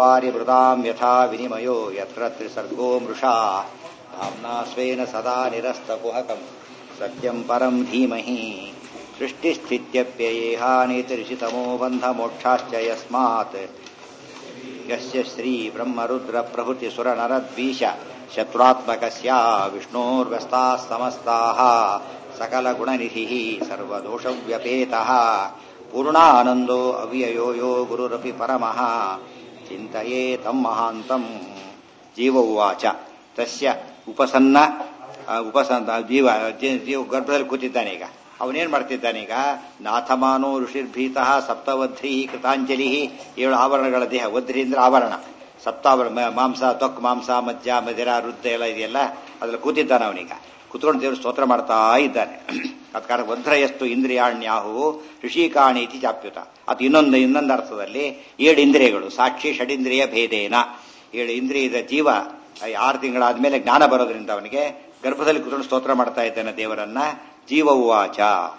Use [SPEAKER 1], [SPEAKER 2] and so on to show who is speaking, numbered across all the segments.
[SPEAKER 1] ವಾರಿ ಮೃದಾಂ ಯಥಾ ವಿನಿಮಯೋ ಯತ್ರ ತ್ರಿಸರ್ಗೋ ಮೃಷಾ धाम्ना स्वेन सदा निरस्तकुहकम् सत्यम् परम् धीमहि सृष्टिस्थित्यप्ययेहानीतिरिषितमो बन्धमोक्षाश्च यस्मात् यस्य श्रीब्रह्मरुद्रप्रभृतिसुरनरद्वीष शत्रुरात्मकस्य विष्णोर्व्यस्ताः समस्ताः सकलगुणनिधिः सर्वदोषव्यपेतः पूर्णानन्दो अव्ययो यो गुरुरपि परमः चिन्तये तम् महान्तम् जीव उवाच ತಸ್ಯ ಉಪಸನ್ನ ಉಪಸನ್ನ ಜೀವ ಜೀವ ಗರ್ಭದಲ್ಲಿ ಕೂತಿದ್ದಾನೆ ಈಗ ಅವನೇನ್ ಮಾಡ್ತಿದ್ದಾನೀಗ ನಾಥಮಾನೋ ಋಷಿರ್ಭೀತಃ ಸಪ್ತವಧ್ರಿ ಕೃತಾಂಜಲಿ ಏಳು ಆವರಣಗಳ ದೇಹ ವಧ್ರಿ ಅಂದ್ರೆ ಆವರಣ ಸಪ್ತಾವರಣ ಮಾಂಸ ತೊಕ್ ಮಾಂಸ ಮಜ್ಜ ಮದಿರ ವೃದ್ಧ ಎಲ್ಲ ಇದೆಯಲ್ಲ ಅದ್ರಲ್ಲಿ ಕೂತಿದ್ದಾನೆ ಅವನೀಗ ಕುತ್ಕೊಂಡು ದೇವರು ಸ್ತೋತ್ರ ಮಾಡ್ತಾ ಇದ್ದಾನೆ ಅದ ಕಾರಣ ವಧ್ರಯಸ್ತು ಇಂದ್ರಿಯಾಣ್ಯಾಹು ಋಷಿಕಾಣಿ ಇತಿ ಚಾಪ್ಯುತ ಅದು ಇನ್ನೊಂದು ಇನ್ನೊಂದು ಅರ್ಥದಲ್ಲಿ ಏಳು ಇಂದ್ರಿಯಗಳು ಸಾಕ್ಷಿ ಷಡಿಂದ್ರಿಯ ಭೇದೇನ ಏಳು ಇಂದ್ರಿಯದ ಜೀವ ಆರು ತಿಂಗಳಾದ್ಮೇಲೆ ಜ್ಞಾನ ಬರೋದ್ರಿಂದ ಅವನಿಗೆ ಗರ್ಭದಲ್ಲಿ ಕುತ್ಕೊಂಡು ಸ್ತೋತ್ರ ಮಾಡ್ತಾ ಇದ್ದಾನೆ ದೇವರನ್ನ ಜೀವ ಉವಾಚ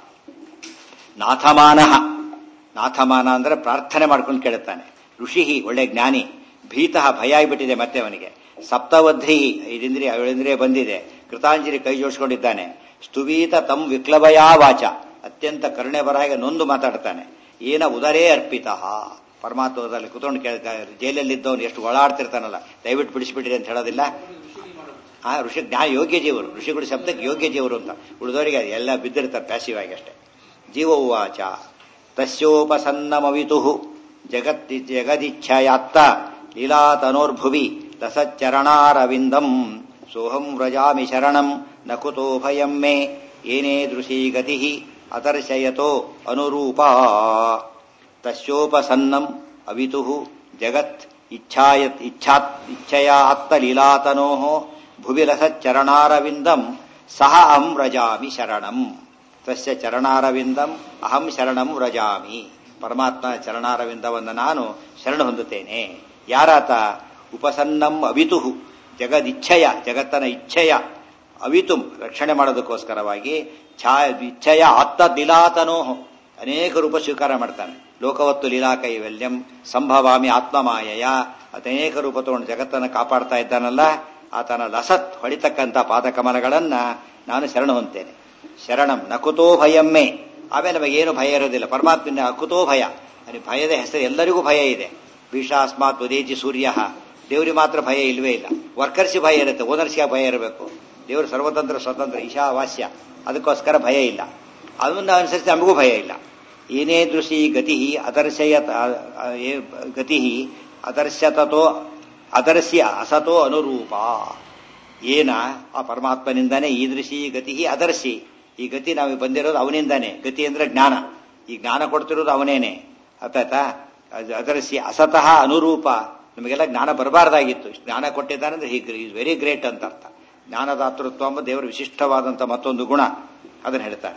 [SPEAKER 1] ನಾಥಮಾನ ನಾಥಮಾನ ಅಂದ್ರೆ ಪ್ರಾರ್ಥನೆ ಮಾಡ್ಕೊಂಡು ಕೇಳುತ್ತಾನೆ ಋಷಿ ಒಳ್ಳೆ ಜ್ಞಾನಿ ಭೀತಃ ಭಯ ಆಗಿಬಿಟ್ಟಿದೆ ಮತ್ತೆ ಅವನಿಗೆ ಸಪ್ತವಧ್ರಿ ಐದಿಂದ್ರಿಯ ಏಳಿಂದ್ರಿಯ ಬಂದಿದೆ ಕೃತಾಂಜಲಿ ಕೈ ಜೋಡಿಸ್ಕೊಂಡಿದ್ದಾನೆ ಸ್ತುವೀತ ತಂ ವಿಕ್ಲಭಯಾ ವಾಚ ಅತ್ಯಂತ ಕರುಣೆ ಬರಹಾಗೆ ನೊಂದು ಮಾತಾಡ್ತಾನೆ ಏನ ಉದರೇ ಅರ್ಪಿತ ಪರಮಾತ್ಮದಲ್ಲಿ ಕುತ್ಕೊಂಡು ಕೇಳ ಜೈಲಲ್ಲಿದ್ದವನು ಎಷ್ಟು ಓಡಾಡ್ತಿರ್ತಾನಲ್ಲ ದಯವಿಟ್ಟು ಬಿಡಿಸ್ಬಿಟ್ಟಿರಿ ಅಂತ ಹೇಳೋದಿಲ್ಲ ಆ ಋಷಿ ಜ್ಞಾನ ಯೋಗ್ಯ ಜೀವರು ಋಷಿಗಳು ಶಬ್ದಕ್ಕೆ ಯೋಗ್ಯ ಜೀವರು ಅಂತ ಉಳಿದವರಿಗೆ ಎಲ್ಲ ಬಿದ್ದಿರ್ತಾರೆ ಪ್ಯಾಸಿವ್ ಆಗಿ ಅಷ್ಟೇ ಜೀವ ಉವಾಚ ತಸ್ಯೋಪಸನ್ನಮವಿತು ಜಗತ್ತಿ ಜಗದಿಚ್ಛಯಾತ್ತ ಲೀಲಾತನೋರ್ಭುವಿ ರಸಚ್ಚರಣಾರವಿಂದಂ ಸೋಹಂ ವ್ರಜಾಮಿ ಶರಣಂ ನ ಕುತೋ ಭಯಂ ಮೇ ಏನೇ ದೃಶೀ ಗತಿ ಅದರ್ಶಯತೋ ಅನುರೂಪಾ ತಸ್ಯೋಪಸನ್ನಂ ಅವಿತು ಜಗತ್ ಇಚ್ಛಾಯತ್ ಇಚ್ಛಾತ್ ಇಚ್ಛಯಾ ಅತ್ತಲೀಲಾತನೋ ಭುವಿ ರಸಚ್ಚರಣಾರವಿಂದಂ ಸಹ ಅಹಂ ವ್ರಜಾಮಿ ಶರಣಂ ತಸ್ಯ ಚರಣಾರವಿಂದಂ ಅಹಂ ಶರಣಂ ವ್ರಜಾಮಿ ಪರಮಾತ್ಮ ಚರಣಾರವಿಂದವನ್ನು ನಾನು ಶರಣ ಹೊಂದುತ್ತೇನೆ ಯಾರಾತ ಉಪಸನ್ನಂ ಅವಿತು ಜಗದಿಚ್ಛಯ ಜಗತ್ತನ ಇಚ್ಛೆಯ ಅವಿತುಂ ರಕ್ಷಣೆ ಮಾಡೋದಕ್ಕೋಸ್ಕರವಾಗಿ ಛಾ ಇಚ್ಛೆಯ ಅತ್ತ ದಿಲಾತನೋ ಅನೇಕ ರೂಪ ಸ್ವೀಕಾರ ಮಾಡ್ತಾನೆ ಲೋಕವತ್ತು ಲೀಲಾ ಕೈವಲ್ಯಂ ಸಂಭವಾಮಿ ಆತ್ಮಮಾಯಯ ಅನೇಕ ರೂಪ ತಗೊಂಡು ಜಗತ್ತನ್ನು ಕಾಪಾಡ್ತಾ ಇದ್ದಾನಲ್ಲ ಆತನ ಲಸತ್ ಹೊಡಿತಕ್ಕಂಥ ಪಾದಕಮಲಗಳನ್ನ ನಾನು ಶರಣ ಹೊಂತೇನೆ ಶರಣಂ ನಕುತೋ ಭಯಮ್ಮೆ ಆಮೇಲೆ ನಮಗೇನು ಭಯ ಇರೋದಿಲ್ಲ ಪರಮಾತ್ಮನ ಅಕುತೋ ಭಯ ಅಲ್ಲಿ ಭಯದ ಹೆಸರು ಎಲ್ಲರಿಗೂ ಭಯ ಇದೆ ಭೀಷಾಸ್ಮಾತ್ ಉದೇಜಿ ಸೂರ್ಯ ದೇವರಿಗೆ ಮಾತ್ರ ಭಯ ಇಲ್ವೇ ಇಲ್ಲ ವರ್ಕರ್ಸಿ ಭಯ ಇರುತ್ತೆ ಓನರ್ಸಿಗೆ ಭಯ ಇರಬೇಕು ದೇವರು ಸರ್ವತಂತ್ರ ಸ್ವತಂತ್ರ ಈಶಾವಾಸ್ಯ ಅದಕ್ಕೋಸ್ಕರ ಭಯ ಇಲ್ಲ ಅದನ್ನ ಅನುಸರಿಸಿ ನಮಗೂ ಭಯ ಇಲ್ಲ ಏನೇ ದೃಶಿ ಗತಿ ಅದರ್ಶಯ ಗತಿ ಅದರ್ಶತೋ ಅದರ್ಶ್ಯ ಅಸತೋ ಅನುರೂಪ ಏನ ಆ ಪರಮಾತ್ಮನಿಂದಾನೆ ಈ ದೃಶಿ ಗತಿ ಅದರ್ಶಿ ಈ ಗತಿ ನಾವು ಬಂದಿರೋದು ಅವನಿಂದಾನೆ ಗತಿ ಅಂದ್ರೆ ಜ್ಞಾನ ಈ ಜ್ಞಾನ ಕೊಡ್ತಿರೋದು ಅವನೇನೆ ಅರ್ಥಾಯ್ತಾ ಅದರ್ಶಿ ಅಸತಃ ಅನುರೂಪ ನಮಗೆಲ್ಲ ಜ್ಞಾನ ಬರಬಾರ್ದಾಗಿತ್ತು ಜ್ಞಾನ ಕೊಟ್ಟಿದ್ದಾನೆ ಹೀಗೆ ಈಸ್ ವೆರಿ ಗ್ರೇಟ್ ಅಂತ ಅರ್ಥ ಜ್ಞಾನದಾತೃತ್ವ ಎಂಬ ದೇವರ ವಿಶಿಷ್ಟವಾದಂಥ ಮತ್ತೊಂದು ಗುಣ ಅದನ್ನು ಹೇಳ್ತಾರೆ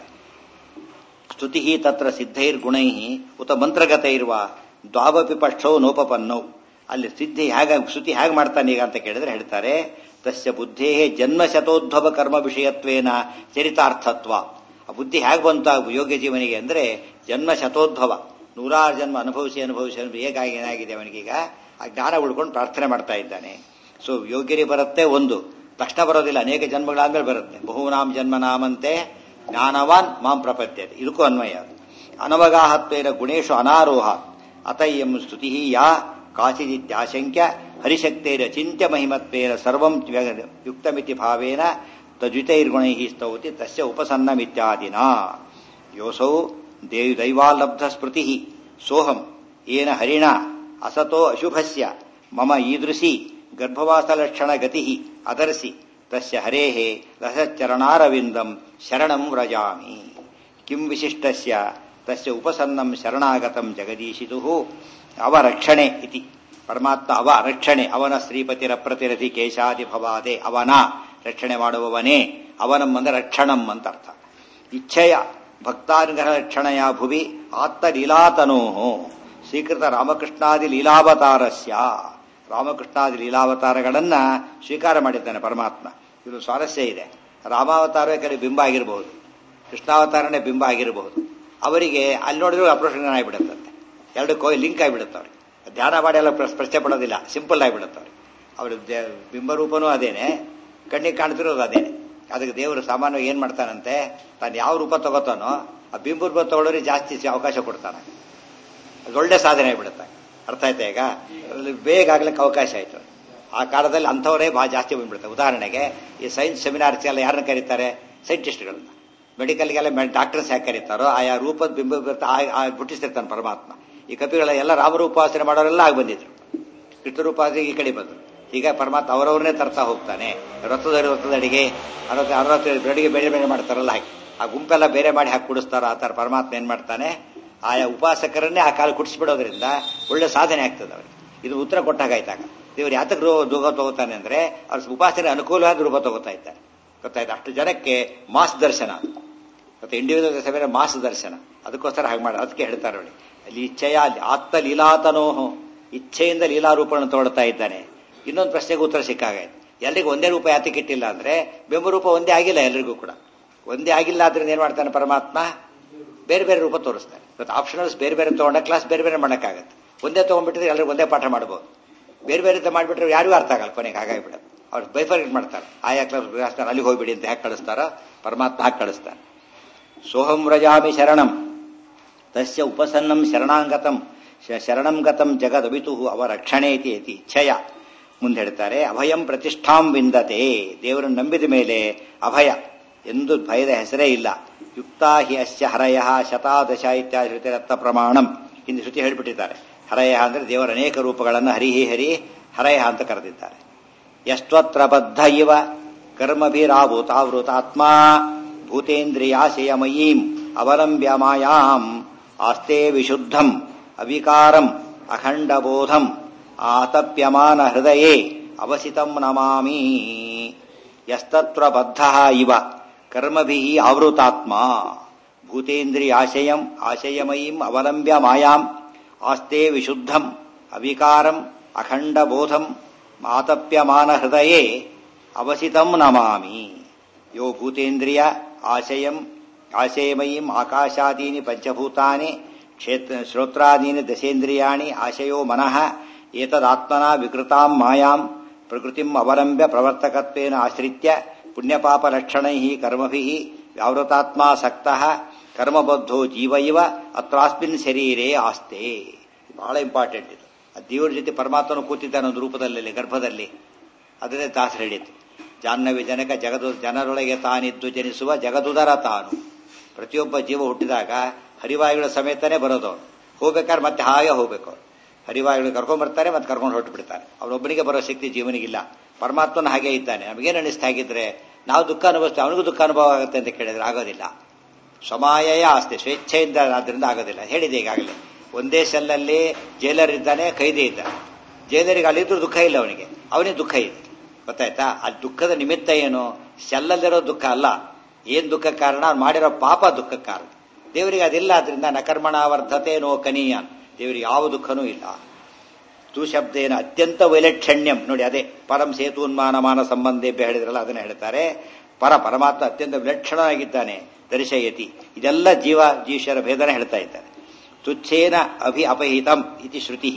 [SPEAKER 1] ಸ್ತುತಿ ತತ್ರ ಸಿದ್ಧೈರ್ಗುಣೈ ಉತ ಮಂತ್ರಗತೈರ್ವ ದ್ವಾವಪಿ ಪಕ್ಷೌ ನೋಪಪನ್ನೌ ಅಲ್ಲಿ ಸಿದ್ಧಿ ಹೇಗ ಸ್ತುತಿ ಹೇಗೆ ಮಾಡ್ತಾನೆ ಈಗ ಅಂತ ಕೇಳಿದ್ರೆ ಹೇಳ್ತಾರೆ ತಸ್ಯ ಬುದ್ಧೇ ಜನ್ಮ ಶತೋದ್ಭವ ಕರ್ಮ ವಿಷಯತ್ವೇನ ಚರಿತಾರ್ಥತ್ವ ಆ ಬುದ್ಧಿ ಹೇಗೆ ಬಂತ ಯೋಗ್ಯ ಜೀವನಿಗೆ ಅಂದ್ರೆ ಜನ್ಮ ಶತೋದ್ಭವ ನೂರಾರು ಜನ್ಮ ಅನುಭವಿಸಿ ಅನುಭವಿಸಿ ಹೇಗಾಗಿ ಏನಾಗಿದೆ ಅವನಿಗೀಗ ಆ ಜ್ಞಾನ ಉಳ್ಕೊಂಡು ಪ್ರಾರ್ಥನೆ ಮಾಡ್ತಾ ಇದ್ದಾನೆ ಸೊ ಯೋಗ್ಯರಿ ಬರುತ್ತೆ ಒಂದು ತಕ್ಷಣ ಬರೋದಿಲ್ಲ ಅನೇಕ ಜನ್ಮಗಳಾದ್ಮೇಲೆ ಬರುತ್ತೆ ಬಹುನಾಮ್ ಜನ್ಮ ನಾಮಂತೆ ಜ್ಞಾನವಾನ್ ಮಾಂ ಪ್ರಪದ್ಯತೆ ಇದಕ್ಕೂ ಅನ್ವಯ ಅನವಗಾಹತ್ವೇನ ಗುಣೇಶು ಅನಾರೋಹ ಅತಯ್ಯಂ ಸ್ತುತಿ ಯಾ ಕಾಚಿದಿತ್ಯಾಶಂಕ್ಯ ಹರಿಶಕ್ತೇರ ಚಿಂತ್ಯ ಮಹಿಮತ್ವೇನ ಸರ್ವಂ ಯುಕ್ತಮಿತಿ ಭಾವೇನ ತದ್ವಿತೈರ್ಗುಣೈ ಸ್ತೌತಿ ತಸ್ಯ ಉಪಸನ್ನಮಿತ್ಯಾದಿನ ಯೋಸೌ ದೇವಿ ದೈವಾಲಬ್ಧ ಸ್ಮೃತಿ ಸೋಹಂ ಏನ ಹರಿಣ ಅಸತೋ ಅಶುಭಸ್ಯ ಮಮ ಈದೃಶಿ ಗರ್ಭವಾಸಲಕ್ಷಣ ಗತಿ ಅದರ್ಸಿ ತಸ್ಯ ಹರೇಃ ರಸಚರಣಾರವಿಂದಂ ಶರಣಂ ವ್ರಜಾಮಿ ಕಿಂ ವಿಶಿಷ್ಟಸ್ಯ ತಸ್ಯ ಉಪಸನ್ನಂ ಶರಣಾಗತಂ ಜಗದೀಶಿತು ಅವರಕ್ಷಣೆ ಇತಿ ಪರಮಾತ್ಮ ಅವ ರಕ್ಷಣೆ ಅವನ ಶ್ರೀಪತಿರ ಪ್ರತಿರಥಿ ಕೇಶಾದಿ ಭವಾದೆ ಅವನ ರಕ್ಷಣೆ ಮಾಡುವವನೇ ಅವನಂ ರಕ್ಷಣಂ ಅಂತ ಅರ್ಥ ಇಚ್ಛೆಯ ಭಕ್ತಾನುಗ್ರಹ ರಕ್ಷಣೆಯ ಭುವಿ ಆತ್ತ ಲೀಲಾತನೋ ಸ್ವೀಕೃತ ರಾಮಕೃಷ್ಣಾದಿ ಲೀಲಾವತಾರಸ್ಯ ರಾಮಕೃಷ್ಣಾದಿ ಲೀಲಾವತಾರಗಳನ್ನ ಸ್ವೀಕಾರ ಮಾಡಿದ್ದಾನೆ ಪರಮಾತ್ಮ ಇದು ಸ್ವಾರಸ್ಯ ಇದೆ ರಾಮಾವತಾರವೇ ಕಡೆ ಬಿಂಬ ಆಗಿರಬಹುದು ಕೃಷ್ಣಾವತಾರನೇ ಬಿಂಬ ಆಗಿರಬಹುದು ಅವರಿಗೆ ಅಲ್ಲಿ ನೋಡಿದ್ರು ಅಪ್ರೋಷಣೆ ಆಗಿಬಿಡುತ್ತಂತೆ ಎರಡಕ್ಕೂ ಲಿಂಕ್ ಆಗಿಬಿಡುತ್ತೆ ಅವ್ರಿಗೆ ಧ್ಯಾನ ಮಾಡಿ ಎಲ್ಲ ಪ್ರಶ್- ಪ್ರಶ್ನೆ ಪಡೋದಿಲ್ಲ ಸಿಂಪಲ್ ಆಗಿಬಿಡುತ್ತೆ ಅವ್ರಿಗೆ ಅವ್ರ ದೇ- ಬಿಂಬರೂಪನೂ ಅದೇನೆ ಕಣ್ಣಿಗೆ ಕಾಣ್ತಿರೋದು ಅದೇನೆ ಅದಕ್ಕೆ ದೇವರು ಸಾಮಾನ್ಯವಾಗಿ ಏನ್ ಮಾಡ್ತಾನಂತೆ ತಾನು ಯಾವ ರೂಪ ತಗೋತಾನೋ ಆ ಬಿಂಬ ರೂಪ ತಗೊಳ್ಳೋರಿಗೆ ಜಾಸ್ತಿ ಸಿ- ಅವಕಾಶ ಕೊಡ್ತಾನೆ ಅದು ಒಳ್ಳೆ ಸಾಧನೆ ಆಗ್ಬಿಡುತ್ತೆ ಅರ್ಥ ಆಯ್ತಾ ಈಗ ಅದ್ರಲ್ಲಿ ಬೇಗ ಆಗ್ಲಿಕ್ಕೆ ಅವಕಾಶ ಆಯ್ತು ಆ ಕಾಲದಲ್ಲಿ ಅಂಥವರೇ ಬಹಳ ಜಾಸ್ತಿ ಬಂದ್ಬಿಡ್ತಾರೆ ಉದಾಹರಣೆಗೆ ಈ ಸೈನ್ಸ್ ಸೆಮಿನಾರ್ಸ್ ಎಲ್ಲ ಯಾರನ್ನ ಕರೀತಾರೆ ಸೈಂಟಿಸ್ಟ್ಗಳನ್ನ ಮೆಡಿಕಲ್ಗೆಲ್ಲ ಡಾಕ್ಟರ್ಸ್ ಯಾಕೆ ಕರೀತಾರೋ ಆಯಾ ರೂಪದ ಬಿಂಬ ಬಿರ್ತ- ಆ- ಆ ಹುಟ್ಟಿಸ್ತಿರ್ತಾನೆ ಪರಮಾತ್ಮ ಈ ಕಪಿಗಳ ಎಲ್ಲ ರಾಮರೂಪಾಸನೆ ಮಾಡೋರೆಲ್ಲ ಆಗಿ ಬಂದಿದ್ರು ಕೃಷ್ಣರೂಪಾಸನೆ ಈ ಕಡೆ ಬಂದ್ರು ಈಗ ಪರಮಾತ್ಮ ಅವರವ್ರನ್ನೇ ತರ್ತಾ ಹೋಗ್ತಾನೆ ರಥದಡಿ ರಥದಡಿಗೆ ಅರವತ್ತು ಅರವತ್ತು ಬೆಳಗ್ಗೆ ಬೇರೆ ಬೇರೆ ಮಾಡ್ತಾರಲ್ಲ ಹಾಗೆ ಆ ಗುಂಪೆಲ್ಲ ಬೇರೆ ಮಾಡಿ ಹಾಕಿ ಕುಡಿಸ್ತಾರ ಆ ಥರ ಪರಮಾತ್ಮ ಏನ್ ಮಾಡ್ತಾನೆ ಆಯಾ ಉಪಾಸಕರನ್ನೇ ಆ ಕಾಲ ಕುಡಿಸ್ಬಿಡೋದ್ರಿಂದ ಒಳ್ಳೆ ಸಾಧನೆ ಆಗ್ತದೆ ಅವ್ರಿಗೆ ಇದು ಉತ್ತರ ಕೊಟ್ಟಾಗಾಯ್ತಾಗ ದೇವ್ರು ಯಾತಕ್ಕೆ ರೂ- ರೂಪ ತಗೋತಾನೆ ಅಂದ್ರೆ ಅವ್ರ ಉಪಾಸನೆ ಅನುಕೂಲವಾದ ರೂಪ ತಗೋತಾ ಇದ್ದಾರೆ ಗೊತ್ತಾಯ್ತು ಅಷ್ಟು ಜನಕ್ಕೆ ಮಾಸ್ ದರ್ಶನ ಅದು. ಮತ್ತೆ ಇಂಡಿವಿಜುವಲ್ ಸಭೆ ಮಾಸ್ ದರ್ಶನ ಅದಕ್ಕೋಸ್ಕರ ಹಾಗೆ ಮಾಡಿ ಅದಕ್ಕೆ ಹೇಳ್ತಾರೆ ನೋಡಿ ಅಲ್ಲಿ ಇಚ್ಛೆಯ ಆತ್ತ ಲೀಲಾತನೋಹು ಇಚ್ಛೆಯಿಂದ ಲೀಲಾರೂಪವನ್ನು ತಗೊಳ್ತಾ ಇದ್ದಾನೆ ಇನ್ನೊಂದು ಪ್ರಶ್ನೆಗೆ ಉತ್ತರ ಸಿಕ್ಕಾಗಾಯ್ತು ಎಲ್ರಿಗೂ ಒಂದೇ ರೂಪ ಯಾತಕ್ಕೆ ಇಟ್ಟಿಲ್ಲ ಅಂದ್ರೆ ಬೆಂಬರೂಪ ಒಂದೇ ಆಗಿಲ್ಲ ಎಲ್ರಿಗೂ ಕೂಡ ಒಂದೇ ಆಗಿಲ್ಲ ಆದ್ರಿಂದ ಏನ್ ಮಾಡ್ತಾನೆ ಪರಮಾತ್ಮ ಬೇರೆ ಬೇರೆ ರೂಪ ತೋರಿಸ್ತಾನೆ ಇವತ್ತು ಆಪ್ಷನಲ್ಸ್ ಬೇರೆ ಬೇರೆ ತಗೊಂಡ ಕ್ಲಾಸ್ ಬೇರೆ ಬೇರೆ ಮಾಡೋಕ್ಕಾಗತ್ತೆ ಒಂದೇ ತಗೊಂಡ್ಬಿಟ್ಟಿದ್ರೆ ಎಲ್ಲರಿಗೂ ಒಂದೇ ಪಾಠ ಮಾಡ್ಬೋದು ಬೇರೆ ಬೇರೆ ತ ಮಾಡಿಬಿಟ್ರೆ ಯಾರಿಗೂ ಅರ್ಥ ಆಗಲ್ಲ ಕೊನೆಗೆ ಹಾಗಾಗಿಬಿಡೋದು ಅವ್ರು ಬೈಫರ್ಗೇಟ್ ಮಾಡ್ತಾರೆ ಆಯಾ ಕ್ಲಾಸ್ ಅಲ್ಲಿಗೆ ಹೋಗ್ಬಿಡಿ ಅಂತ ಹ್ಯಾಕ್ ಕಳಿಸ್ತಾರ ಪರಮಾತ್ಮ ಹಾಕಿ ಕಳಿಸ್ತಾನೆ ಸೋಹಂ ವ್ರಜಾಮಿ ಶರಣಂ ತಸ್ಯ ಉಪಸನ್ನಂ ಶರಣಾಂಗತಂ ಶ- ಶರಣಂ ಗತಂ ಜಗದವಿತು ಅವ ರಕ್ಷಣೆ ಇತಿ ಇತಿ ಇಚ್ಛಯ ಮುಂದೆ ಹೇಳ್ತಾರೆ ಅಭಯಂ ಪ್ರತಿಷ್ಠಾಂ ವಿಂದತೆ ದೇವರನ್ನು ನಂಬಿದ ಮೇಲೆ ಅಭಯ ಎಂದು ಭಯದ ಹೆಸರೇ ಇಲ್ಲ ಯುಕ್ತಾ ಹಿ ಅಸ್ಯ ಹರಯ ಶತಾದಶ ಇತ್ಯಾದಿ ಶ್ರುತಿ ರತ್ನ ಪ್ರಮಾಣಂ ಇಂದು ಶ್ರುತಿ ಹೇಳಿಬಿಟ್ಟಿದ್ದಾರೆ ಹರಯ ಅಂದ್ರೆ ದೇವರ ಅನೇಕ ರೂಪಗಳನ್ನು ಹರಿಹಿ ಹರಿ ಹರಯ ಅಂತ ಕರೆದಿದ್ದಾರೆ ಯಸ್ತ್ವತ್ರ ಬದ್ಧ ಇವ ಕರ್ಮಭಿರಾವೃತಾವೃತಾತ್ಮ ಭೂತೇಂದ್ರಿಯಾಶಯಮಯೀಂ ಅವಲಂಬ್ಯ ಮಾಯಾಂ ಆಸ್ತೆ ವಿಶುದ್ಧಂ ಅವಿಕಾರಂ ಅಖಂಡಬೋಧಂ ಆತಪ್ಯಮಾನ ಹೃದಯೇ ಅವಸಿತಂ ನಮಾಮಿ ಯಸ್ತತ್ರ ಬದ್ಧ ಇವ ಕರ್ಮಭಿ ಆವೃತಾತ್ಮ ಭೂತೇಂದ್ರಿಯಾಶಯಂ ಆಶಯಮಯೀಂ ಅವಲಂಬ್ಯ ಮಾಯಾಂ ಆಸ್ತೆ ವಿಶುದ್ಧಂ ಅವಿಕಾರಂ ಅಖಂಡಬೋಧಂ ಆತಪ್ಯಮಾನ ಹೃದಯೇ ಅವಸಿತಂ ನಮಾಮಿ ಯೋ ಭೂತೇಂದ್ರಿಯ ಆಶಯಂ ಆಶಯಮಯೀಂ ಆಕಾಶಾದೀನಿ ಪಂಚಭೂತಾನಿ ಕ್ಷೇತ್ರ ಶ್ರೋತ್ರಾದೀನಿ ದಶೇಂದ್ರಿಯಾಣಿ ಆಶಯೋ ಮನಃ ಏತದಾತ್ಮನ ವಿಕೃತಾಂ ಮಾಯಾಂ ಪ್ರಕೃತಿಂ ಅವಲಂಬ್ಯ ಪ್ರವರ್ತಕತ್ವೇನ ಆಶ್ರಿತ್ಯ ಪುಣ್ಯಪಾಪಲಕ್ಷಣೈ ಕರ್ಮಭಿ ವ್ಯಾವೃತಾತ್ಮಾಸಕ್ತಃ ಕರ್ಮಬದ್ಧೋ ಜೀವ ಇವ ಅತ್ರಾಸ್ಮಿನ್ ಶರೀರೇ ಆಸ್ತೆ ಬಹಳ ಇಂಪಾರ್ಟೆಂಟ್ ಇದು ಆ ದೇವರ ಜೊತೆ ಪರಮಾತ್ಮನು ಕೂತಿದ್ದಾನೆ ಒಂದು ರೂಪದಲ್ಲಿ ಗರ್ಭದಲ್ಲಿ ಅದನ್ನೇ ದಾಸರು ಹೇಳಿತು ಜಾಹ್ನವಿ ಜನಕ ಜಗದು ಜನರೊಳಗೆ ತಾನಿದ್ದು ಜನಿಸುವ ಜಗದುದರ ತಾನು ಪ್ರತಿಯೊಬ್ಬ ಜೀವ ಹುಟ್ಟಿದಾಗ ಹರಿವಾಯುಗಳ ಸಮೇತನೇ ಬರೋದು ಅವನು ಹೋಗ್ಬೇಕಾದ್ರೆ ಮತ್ತೆ ಹಾಗೆ ಹೋಗ್ಬೇಕು ಅವ್ರು ಹರಿವಾಯುಗಳು ಕರ್ಕೊಂಡ್ ಬರ್ತಾರೆ ಮತ್ತೆ ಕರ್ಕೊಂಡು ಹೊರಟು ಬಿಡ್ತಾರೆ ಅವನೊಬ್ಬನಿಗೆ ಬರೋ ಶಕ್ತಿ ಜೀವನಿಗಿಲ್ಲ ಪರಮಾತ್ಮನ ಹಾಗೆ ಇದ್ದಾನೆ ನಮಗೇನು ಅನಿಸ್ತಾ ಆಗಿದ್ರೆ ನಾವು ದುಃಖ ಅನುಭವಿಸ್ತೇವೆ ಅವನಿಗೂ ದುಃಖ ಅನುಭವ ಆಗುತ್ತೆ ಅಂತ ಕೇಳಿದ್ರೆ ಆಗೋದಿಲ್ಲ ಸ್ವಮಾಯಯ ಆಸ್ತಿ ಸ್ವೇಚ್ಛೆಯಿಂದ ಆದ್ರಿಂದ ಆಗೋದಿಲ್ಲ ಹೇಳಿದೆ ಈಗಾಗಲೇ ಒಂದೇ ಸೆಲ್ಲಲ್ಲಿ ಜೈಲರ್ ಇದ್ದಾನೆ ಖೈದಿ ಇದ್ದಾನೆ ಜೈಲರಿಗೆ ಅಲ್ಲಿದ್ರು ದುಃಖ ಇಲ್ಲ ಅವನಿಗೆ ಅವನಿಗೆ ದುಃಖ ಇದೆ ಗೊತ್ತಾಯ್ತಾ ಆ ದುಃಖದ ನಿಮಿತ್ತ ಏನು ಸೆಲ್ಲಲ್ಲಿರೋ ದುಃಖ ಅಲ್ಲ ಏನ್ ದುಃಖ ಕಾರಣ ಅವ್ನು ಮಾಡಿರೋ ಪಾಪ ದುಃಖ ಕಾರಣ ದೇವರಿಗೆ ಅದಿಲ್ಲ ಆದ್ರಿಂದ ನಕರ್ಮಣ ವರ್ಧತೆ ನೋ ಕನೀಯ ದೇವರಿಗೆ ಯಾವ ದುಃಖನೂ ಇಲ್ಲ ತು ಶಬ್ದೇನ ಅತ್ಯಂತ ವೈಲಕ್ಷಣ್ಯಂ ನೋಡಿ ಅದೇ ಪರಂ ಸೇತುನ್ಮಾನಮಾನ ಸಂಬಂಧೇಭ್ಯ ಹೇಳಿದ್ರಲ್ಲ ಅದನ್ನ ಹೇಳ್ತಾರೆ ಪರ ಪರಮಾತ್ಮ ಅತ್ಯಂತ ವಿಲಕ್ಷಣವಾಗಿದ್ದಾನೆ ದರ್ಶಯತಿ ಇದೆಲ್ಲ ಜೀವ ಜೀಶ್ವರ ಭೇದನ ಹೇಳ್ತಾ ಇದ್ದಾರೆ ತುಚ್ಛೇನ ಅಭಿ ಅಪಹಿತಂ ಇತಿ ಶ್ರುತಿ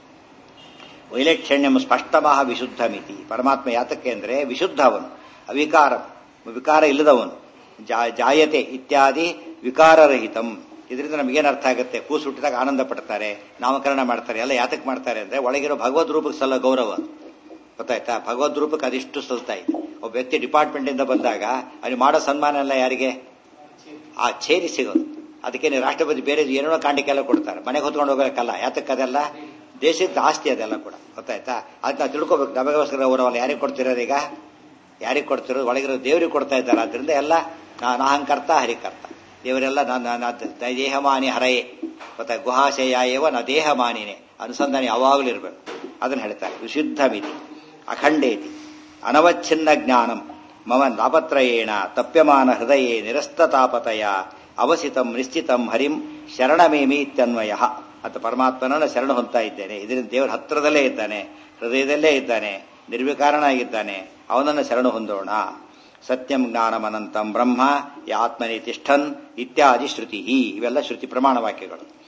[SPEAKER 1] ವೈಲಕ್ಷಣ್ಯಂ ಸ್ಪಷ್ಟಮಃ ವಿಶುದ್ಧಮಿತಿ ಪರಮಾತ್ಮ ಯಾತಕ್ಕೆ ಅಂದ್ರೆ ವಿಶುದ್ಧ ಅವನು ಅವಿಕಾರ ವಿಕಾರ ಇಲ್ಲದವನು ಜಾ- ಜಾಯತೆ ಇತ್ಯಾದಿ ವಿಕಾರರಹಿತಂ ಇದರಿಂದ ನಮಗೇನು ಅರ್ಥ ಆಗುತ್ತೆ ಕೂಸು ಹುಟ್ಟಿದಾಗ ಆನಂದ ಪಡ್ತಾರೆ ನಾಮಕರಣ ಮಾಡ್ತಾರೆ ಎಲ್ಲ ಯಾತಕ್ಕೆ ಮಾಡ್ತಾರೆ ಅಂದ್ರೆ ಒಳಗಿರೋ ಭಗವದ್ ರೂಪಕ್ಕೆ ಸಲ್ಲ ಗೌರವ ಗೊತ್ತಾಯ್ತಾ ಭಗವದ್ ರೂಪಕ್ಕೆ ಅದಿಷ್ಟು ಸಲ್ತಾ ಇದೆ ಒಬ್ಬ ವ್ಯಕ್ತಿ ಡಿಪಾರ್ಟ್ಮೆಂಟ್ ಇಂದ ಬಂದಾಗ ಅಲ್ಲಿ ಮಾಡೋ ಸನ್ಮಾನ ಎಲ್ಲ ಯಾರಿಗೆ ಆ ಛೇರಿ ಸಿಗೋದು ಅದಕ್ಕೆ ನೀವು ರಾಷ್ಟ್ರಪತಿ ಬೇರೆ ಏನೇನೋ ಕಾಣಿಕೆಲ್ಲ ಕೊಡ್ತಾರೆ ಮನೆಗೆ ಹೊತ್ಕೊಂಡು ಹೋಗೋಕ್ಕಲ್ಲ ಯಾತಕ್ಕೆ ಅದೆಲ್ಲ ದೇಶದ ಆಸ್ತಿ ಅದೆಲ್ಲ ಕೂಡ ಗೊತ್ತಾಯ್ತಾ ಅದನ್ನ ತಿಳ್ಕೊಬೇಕು ನಮಗೋಸ್ಕರ ಅವರವಲ್ಲ ಯಾರಿಗೆ ಕೊಡ್ತಿರೋದು ಈಗ ಯಾರಿಗೆ ಕೊಡ್ತಿರೋದು ಒಳಗಿರೋ ದೇವರಿಗೆ ಕೊಡ್ತಾ ಇದ್ದಾರೆ ಅದರಿಂದ ಎಲ್ಲ ನಾನು ಅಹಂಕರ್ತ ಹರಿಕರ್ತ ದೇವರೆಲ್ಲ ನನ್ನ ದೇಹಮಾನಿ ಹರಯೇ ಗೊತ್ತಾ ಗುಹಾಶಯ ಏವ ನ ದೇಹಮಾನಿನೇ ಅನುಸಂಧಾನ ಯಾವಾಗಲೂ ಇರಬೇಕು ಅದನ್ನ ಹೇಳ್ತಾರೆ ವಿಶುದ್ಧ ಮಿತಿ ಅಖಂಡೇತಿ ಅನವಚ್ಛಿನ್ನ ಜ್ಞಾನಂ ಮಮ ನಾಪತ್ರಯೇಣ ತಪ್ಯಮಾನ ಹೃದಯೇ ನಿರಸ್ತತಾಪತಯ ಅವಸಿತಂ ನಿಶ್ಚಿತಂ ಹರಿಂ ಶರಣಮೇಮಿ ಇತ್ಯನ್ವಯ ಅಂತ ಪರಮಾತ್ಮನನ್ನ ಶರಣ ಹೊಂತಾ ಇದ್ದೇನೆ ಇದರಿಂದ ದೇವರ ಹತ್ತಿರದಲ್ಲೇ ಇದ್ದಾನೆ ಹೃದಯದಲ್ಲೇ ಇದ್ದಾನೆ ನಿರ್ವಿಕಾರನಾಗಿದ್ದಾನೆ ಅವನನ್ನು ಶರಣ ಹೊಂದೋಣ ಸತ್ಯಂ ಜ್ಞಾನಮನಂತಂ ಬ್ರಹ್ಮ ಯಾತ್ಮನಿ ತಿಷ್ಠನ್ ಇತ್ಯಾದಿ ಶ್ರುತಿ ಇವೆಲ್ಲ ಶ್ರುತಿ ಪ್ರಮಾಣ ವಾಕ್ಯಗಳು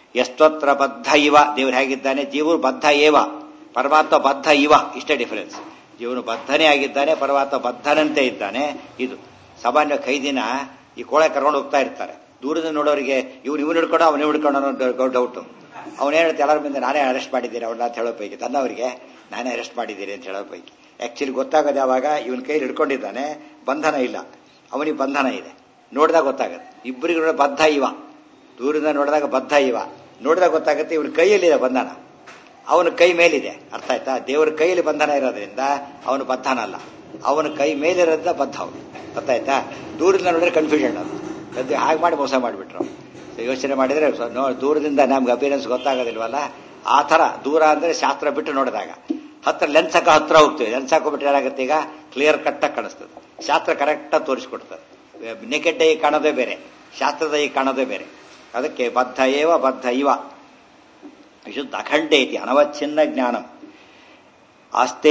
[SPEAKER 1] ಎಷ್ಟೊತ್ರ ಬದ್ಧ ಇವ ದೇವರು ಹೇಗಿದ್ದಾನೆ ಜೀವರು ಬದ್ಧ ಏವ ಪರಮಾತ್ಮ ಬದ್ಧ ಇವ ಇಷ್ಟೇ ಡಿಫರೆನ್ಸ್ ಜೀವನು ಬದ್ಧನೇ ಆಗಿದ್ದಾನೆ ಪರಮಾತ್ಮ ಬದ್ಧನಂತೆ ಇದ್ದಾನೆ ಇದು ಸಾಮಾನ್ಯ ಖೈದಿನ ಈ ಕೋಳೆ ಕರ್ಕೊಂಡು ಹೋಗ್ತಾ ಇರ್ತಾರೆ ದೂರದಿಂದ ನೋಡೋರಿಗೆ ಇವ್ನು ಇವನು ಹಿಡ್ಕೊಂಡು ಅವನು ಹಿಡ್ಕೊಂಡು ಅನ್ನೋ ಡೌಟು ಅವನೇನು ಹೇಳ್ತಾ ಎಲ್ಲರ ಮುಂದೆ ನಾನೇ ಅರೆಸ್ಟ್ ಮಾಡಿದ್ದೀರಿ ಅವ್ರನ್ನ ಅಂತ ಹೇಳೋ ಪೈಕಿ ತನ್ನವರಿಗೆ ನಾನೇ ಅರೆಸ್ಟ್ ಮಾಡಿದ್ದೀರಿ ಅಂತ ಹೇಳೋ ಪೈಕಿ ಆಕ್ಚುಲಿ ಗೊತ್ತಾಗೋದು ಯಾವಾಗ ಇವನ್ ಕೈಲಿ ಹಿಡ್ಕೊಂಡಿದ್ದಾನೆ ಬಂಧನ ಇಲ್ಲ ಅವನಿಗೆ ಬಂಧನ ಇದೆ ನೋಡಿದಾಗ ಗೊತ್ತಾಗುತ್ತೆ ಇಬ್ಬರಿಗೂ ನೋಡ ಬದ್ಧ ಇವ ದೂರದಿಂದ ನೋಡಿದಾಗ ಬದ್ಧ ಇವ ನೋಡಿದಾಗ ಗೊತ್ತಾಗುತ್ತೆ ಇವನ ಕೈಯಲ್ಲಿದೆ ಬಂಧನ ಅವನ ಕೈ ಮೇಲಿದೆ ಅರ್ಥ ಆಯ್ತಾ ದೇವರ ಕೈಯಲ್ಲಿ ಬಂಧನ ಇರೋದ್ರಿಂದ ಅವನು ಬದ್ಧನ ಅಲ್ಲ ಅವನ ಕೈ ಮೇಲಿರೋದ್ರಿಂದ ಬದ್ಧ ಅವನು ಅರ್ಥ ಆಯ್ತಾ ದೂರದಿಂದ ನೋಡಿದ್ರೆ ಕನ್ಫ್ಯೂಷನ್ ಅದು ಅದು ಹಾಗೆ ಮಾಡಿ ಮೋಸ ಮಾಡಿಬಿಟ್ರು ಯೋಚನೆ ಮಾಡಿದ್ರೆ ಸ್ವ- ನೋ- ದೂರದಿಂದ ನಮ್ಗೆ ಅಪಿಯರೆನ್ಸ್ ಗೊತ್ತಾಗೋದಿಲ್ವಲ್ಲ ಆ ಥರ ದೂರ ಅಂದ್ರೆ ಶಾಸ್ತ್ರ ಬಿಟ್ಟು ನೋಡಿದಾಗ ಹತ್ರ ಲೆನ್ಸ್ ಹಾಕೋ ಹತ್ರ ಹೋಗ್ತೀವಿ ಲೆನ್ಸ್ ಹಾಕೋಬಿಟ್ರೆ ಏನಾಗುತ್ತೆ ಈಗ ಕ್ಲಿಯರ್ ಕಟ್ಟಾಗಿ ಕಾಣಿಸ್ತದೆ ಶಾಸ್ತ್ರ ಕರೆಕ್ಟಾಗಿ ತೋರಿಸ್ಕೊಡ್ತದೆ ನೆಕೆಡ್ ಐ ಕಾಣೋದೇ ಬೇರೆ ಶಾಸ್ತ್ರದ ಐ ಕಾಣೋದೇ ಬೇರೆ ಅದಕ್ಕೆ ಬದ್ಧ ಏವ ಬದ್ಧ ಇವ ವಿಶುದ್ಧ ಅಖಂಡ ಐತಿ ಅನವಚ್ಛಿನ್ನ ಜ್ಞಾನಂ ಆಸ್ತೆ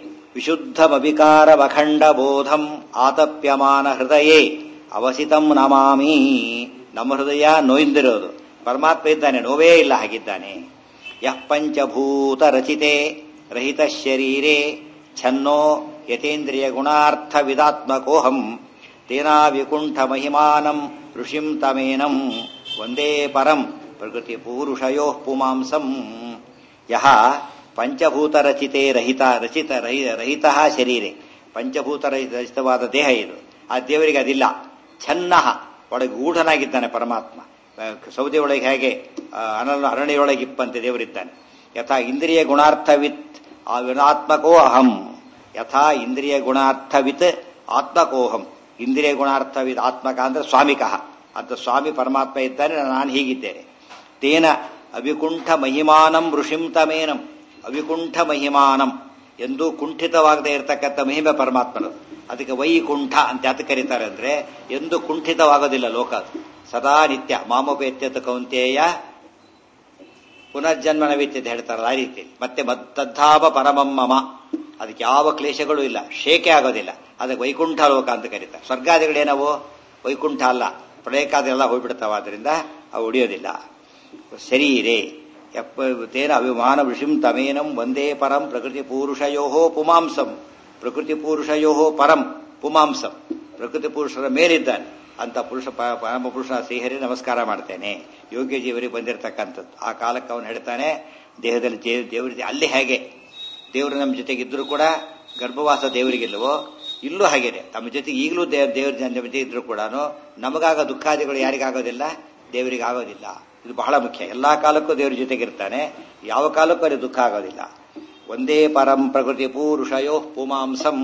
[SPEAKER 1] ವಿಶುದ್ಧಮವಿಕಾರವಖಂಡ ಬೋಧಂ ಆತಪ್ಯಮಾನ ಹೃದಯೇ ಅವಸಿತಂ ನಮಾಮಿ ನಮ್ಮ ಹೃದಯ ನೋಯಿಂದಿರೋದು ಪರಮಾತ್ಮ ಇದ್ದಾನೆ ನೋವೇ ಇಲ್ಲ ಹಾಗಿದ್ದಾನೆ ಯಃ ಪಂಚಭೂತ ರಚಿತೆ ರಹಿತ ಶರೀರೆ ಛನ್ನೋ ಯತೇಂದ್ರಿಯ ಗುಣಾರ್ಥ ವಿದಾತ್ಮಕೋಹಂ ತೇನಾ ವಿಕುಂಠ ಮಹಿಮಾನಂ ಋಷಿಂ ತಮೇನಂ ಒಂದೇ ಪರಂ ಪ್ರಕೃತಿ ಪೂರುಷಯೋ ಪುಮಾಂಸಂ ಯಹ ಪಂಚಭೂತ ರಚಿತೆ ರಹಿತ ರಚಿತ ರಹಿ- ರಹಿತ ಶರೀರೆ ಪಂಚಭೂತ ರಹಿತ ರಚಿತವಾದ ದೇಹ ಇದು ಆ ದೇವರಿಗೆ ಅದಿಲ್ಲ ಛನ್ನ ಒಳಗೆ ಗೂಢನಾಗಿದ್ದಾನೆ ಪರಮಾತ್ಮ ಆ, ಸೌದೆ ಒಳಗೆ ಹೇಗೆ ಆ, ಅನಲ ಅರಣ್ಯೊಳಗೆ ಇಪ್ಪಂತೆ ದೇವರಿದ್ದಾನೆ ಯಥಾ ಇಂದ್ರಿಯ ಗುಣಾರ್ಥವಿತ್ ಆ ವಿನಾತ್ಮಕೋ ಅಹಂ ಯಥಾ ಇಂದ್ರಿಯ ಗುಣಾರ್ಥವಿತ್ ಆತ್ಮಕೋಹಂ ಇಂದ್ರಿಯ ಗುಣಾರ್ಥವಿದ್ ಆತ್ಮಕ ಅಂದ್ರೆ ಸ್ವಾಮಿಕಃ ಅಂತ ಸ್ವಾಮಿ ಪರಮಾತ್ಮ ಇದ್ದಾನೆ ನಾನು ಹೀಗಿದ್ದೇನೆ ತೇನ ಅವಿಕುಂಠ ಮಹಿಮಾನಂ ಋಷಿಂ ತಮೇನಂ ಅವಿಕುಂಠ ಮಹಿಮಾನಂ ಎಂದು ಕುಂಠಿತವಾಗದೇ ಇರತಕ್ಕಂಥ ಮಹಿಮೆ ಪರಮಾತ್ಮನದು ಅದಕ್ಕೆ ವೈಕುಂಠ ಅಂತ ಯಾತ ಕರೀತಾರೆ ಅಂದ್ರೆ ಎಂದು ಕುಂಠಿತವಾಗೋದಿಲ್ಲ ಲೋಕ ಅದು ಸದಾ ನಿತ್ಯ ಮಾಮೋಪೇತ್ಯತ ಕೌಂತೆಯ ಪುನರ್ಜನ್ಮನ ವಿತ್ಯತೆ ಹೇಳ್ತಾರಲ್ಲ ಆ ರೀತಿ ಮತ್ತೆ ಮತ್ತದ್ಧಾವ ಪರಮಂ ಮಮ ಅದಕ್ಕೆ ಯಾವ ಕ್ಲೇಶಗಳು ಇಲ್ಲ ಶೇಕೆ ಆಗೋದಿಲ್ಲ ಅದಕ್ಕೆ ವೈಕುಂಠ ಲೋಕ ಅಂತ ಕರೀತಾರೆ ಸ್ವರ್ಗಾದಿಗಳೇನವು ವೈಕುಂಠ ಅಲ್ಲ ಪ್ರಳಯಕಾದೆಲ್ಲ ಹೋಗ್ಬಿಡ್ತಾವ ಅದರಿಂದ ಅವು ಉಳಿಯೋದಿಲ್ಲ ಶರೀರೇ ಯಪ್ಪ ತೇನ ಅಭಿಮಾನ ಋಷಿಂ ತಮೇನಂ ಒಂದೇ ಪರಂ ಪ್ರಕೃತಿ ಪೂರುಷಯೋ ಪುಮಾಂಸಂ ಪ್ರಕೃತಿ ಪೂರುಷಯೋ ಪರಂ ಪುಮಾಂಸಂ ಪ್ರಕೃತಿ ಪುರುಷರ ಮೇಲಿದ್ದಾನೆ ಅಂತ ಪುರುಷ ಪ- ಪರಮ ಪುರುಷ ಶ್ರೀಹರಿ ನಮಸ್ಕಾರ ಮಾಡ್ತೇನೆ ಯೋಗ್ಯ ಜೀವರಿಗೆ ಬಂದಿರತಕ್ಕಂಥದ್ದು ಆ ಕಾಲಕ್ಕೆ ಅವನು ಹೇಳ್ತಾನೆ ದೇಹದಲ್ಲಿ ಜೇ- ದೇವರಿಗೆ ಅಲ್ಲಿ ಹೇಗೆ ದೇವರು ನಮ್ಮ ಜೊತೆಗಿದ್ರು ಕೂಡ ಗರ್ಭವಾಸ ದೇವರಿಗಿಲ್ಲವೋ ಇಲ್ಲೂ ಹಾಗೇನೆ ತಮ್ಮ ಜೊತೆಗೆ ಈಗಲೂ ದೇವ್ ದೇವ್ರ ಜನ ಜೊತೆ ಇದ್ರು ಕೂಡ ನಮಗಾಗ ದುಃಖಾದಿಗಳು ಯಾರಿಗಾಗೋದಿಲ್ಲ ದೇವರಿಗೆ ಆಗೋದಿಲ್ಲ ಇದು ಬಹಳ ಮುಖ್ಯ ಎಲ್ಲಾ ಕಾಲಕ್ಕೂ ದೇವ್ರ ಜೊತೆಗಿರ್ತಾನೆ ಯಾವ ಕಾಲಕ್ಕೂ ಅಲ್ಲಿ ದುಃಖ ಆಗೋದಿಲ್ಲ ಒಂದೇ ಪರಂ ಪ್ರಕೃತಿ ಪೂರುಷಯೋ ಪುಮಾಂಸಂ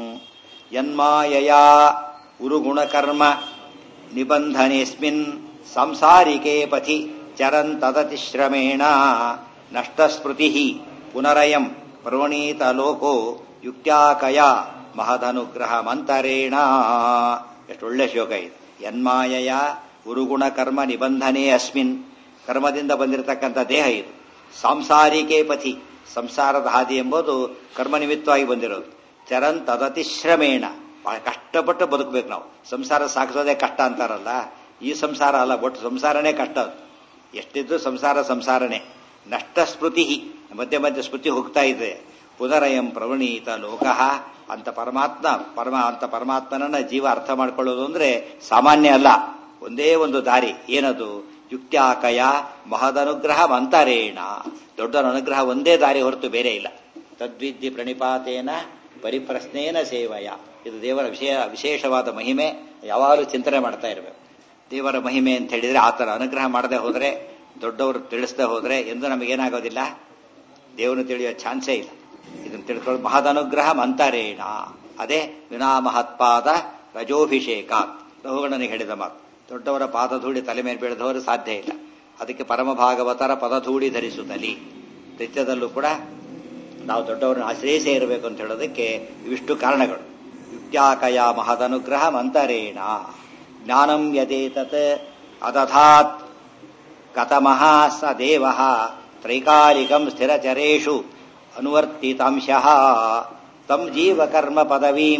[SPEAKER 1] ಯನ್ಮಾಯಯಾ ಉರುಗುಣಕರ್ಮ ನಿಬಂಧನೆಸ್ಮಿನ್ ಸಂಸಾರಿಕೆ ಪಥಿ ಚರಂತದತಿಶ್ರಮೇಣ ನಷ್ಟಸ್ಮೃತಿ ಪುನರಯಂ ಪ್ರವಣೀತ ಲೋಕೋ ಯುಕ್ತ್ಯಾಕಯ ಮಹದನುಗ್ರಹ ಮಂತರೇಣ ಎಷ್ಟು ಒಳ್ಳೆ ಶ್ಲೋಕ ಇದು ಯನ್ಮಾಯಯ ಉರುಗುಣ ಕರ್ಮ ನಿಬಂಧನೆ ಅಸ್ಮಿನ್ ಕರ್ಮದಿಂದ ಬಂದಿರತಕ್ಕಂಥ ದೇಹ ಇದು ಸಾಂಸಾರಿಕೆ ಪಥಿ ಸಂಸಾರದ ಹಾದಿ ಎಂಬುದು ಕರ್ಮ ನಿಮಿತ್ತವಾಗಿ ಬಂದಿರೋದು ಚರನ್ ತದತಿಶ್ರಮೇಣ ಬಹಳ ಕಷ್ಟಪಟ್ಟು ಬದುಕಬೇಕು ನಾವು ಸಂಸಾರ ಸಾಗಿಸೋದೇ ಕಷ್ಟ ಅಂತಾರಲ್ಲ ಈ ಸಂಸಾರ ಅಲ್ಲ ಒಟ್ಟು ಸಂಸಾರನೇ ಕಷ್ಟ ಅದು ಎಷ್ಟಿದ್ರು ಸಂಸಾರ ಸಂಸಾರನೇ ನಷ್ಟ ಸ್ಮೃತಿ ಮಧ್ಯೆ ಮಧ್ಯೆ ಸ್ಮೃತಿ ಹೋಗ್ತಾ ಇದೆ ಪುನರಯಂ ಪ್ರವಣೀತ ಲೋಕಃ ಅಂತ ಪರಮಾತ್ಮ ಪರಮ ಅಂತ ಪರಮಾತ್ಮನನ್ನ ಜೀವ ಅರ್ಥ ಮಾಡ್ಕೊಳ್ಳೋದು ಅಂದ್ರೆ ಸಾಮಾನ್ಯ ಅಲ್ಲ ಒಂದೇ ಒಂದು ದಾರಿ ಏನದು ಯುಕ್ತ್ಯಾಕಯ ಮಹದನುಗ್ರಹ ಮಂತರೇಣ ದೊಡ್ಡನ ಅನುಗ್ರಹ ಒಂದೇ ದಾರಿ ಹೊರತು ಬೇರೆ ಇಲ್ಲ ತದ್ವಿದ್ಯೆ ಪ್ರಣಿಪಾತೇನ ಪರಿಪ್ರಶ್ನೇನ ಸೇವಯ ಇದು ದೇವರ ವಿಷಯ ವಿಶೇಷವಾದ ಮಹಿಮೆ ಯಾವಾಗಲೂ ಚಿಂತನೆ ಮಾಡ್ತಾ ಇರಬೇಕು ದೇವರ ಮಹಿಮೆ ಅಂತ ಹೇಳಿದ್ರೆ ಆತರ ಅನುಗ್ರಹ ಮಾಡದೆ ಹೋದ್ರೆ ದೊಡ್ಡವರು ತಿಳಿಸದೆ ಹೋದ್ರೆ ಎಂದು ನಮಗೇನಾಗೋದಿಲ್ಲ ದೇವರನ್ನು ತಿಳಿಯೋ ಚಾನ್ಸೇ ಇಲ್ಲ ಇದನ್ನು ತಿಳ್ಕೊಳ್ಳೋ ಮಹದನುಗ್ರಹ ಮಂತರೇಣ ಅದೇ ವಿನಾ ಮಹತ್ಪಾದ ರಜೋಭಿಷೇಕ ರಘುಗಣನಿಗೆ ಹೇಳಿದ ಮಾತು ದೊಡ್ಡವರ ಪಾದಧೂಳಿ ತಲೆ ಮೇಲೆ ಬೀಳದವರು ಸಾಧ್ಯ ಇಲ್ಲ ಅದಕ್ಕೆ ಪರಮ ಭಾಗವತರ ಪದಧೂಳಿ ಧರಿಸುತ್ತಲಿ ನಿತ್ಯದಲ್ಲೂ ಕೂಡ ನಾವು ದೊಡ್ಡವರನ್ನು ಆಶ್ರಯಿಸೇ ಇರಬೇಕು ಅಂತ ಹೇಳೋದಕ್ಕೆ ಇವಿಷ್ಟು ಕಾರಣಗಳು ಯುಕ್ತ್ಯಾಕಯ ಮಹದನುಗ್ರಹ ಮಂತರೇಣ ಜ್ಞಾನಂ ಯದೇತತ್ ಅದಧಾತ್ ಕತಮಃ ಸ ದೇವ ತ್ರೈಕಾಲಿಕಂ ಸ್ಥಿರಚರೇಷು ಅನುವರ್ತಿತಾಂಶಃ ತಂ ಜೀವಕರ್ಮ ಪದವೀಂ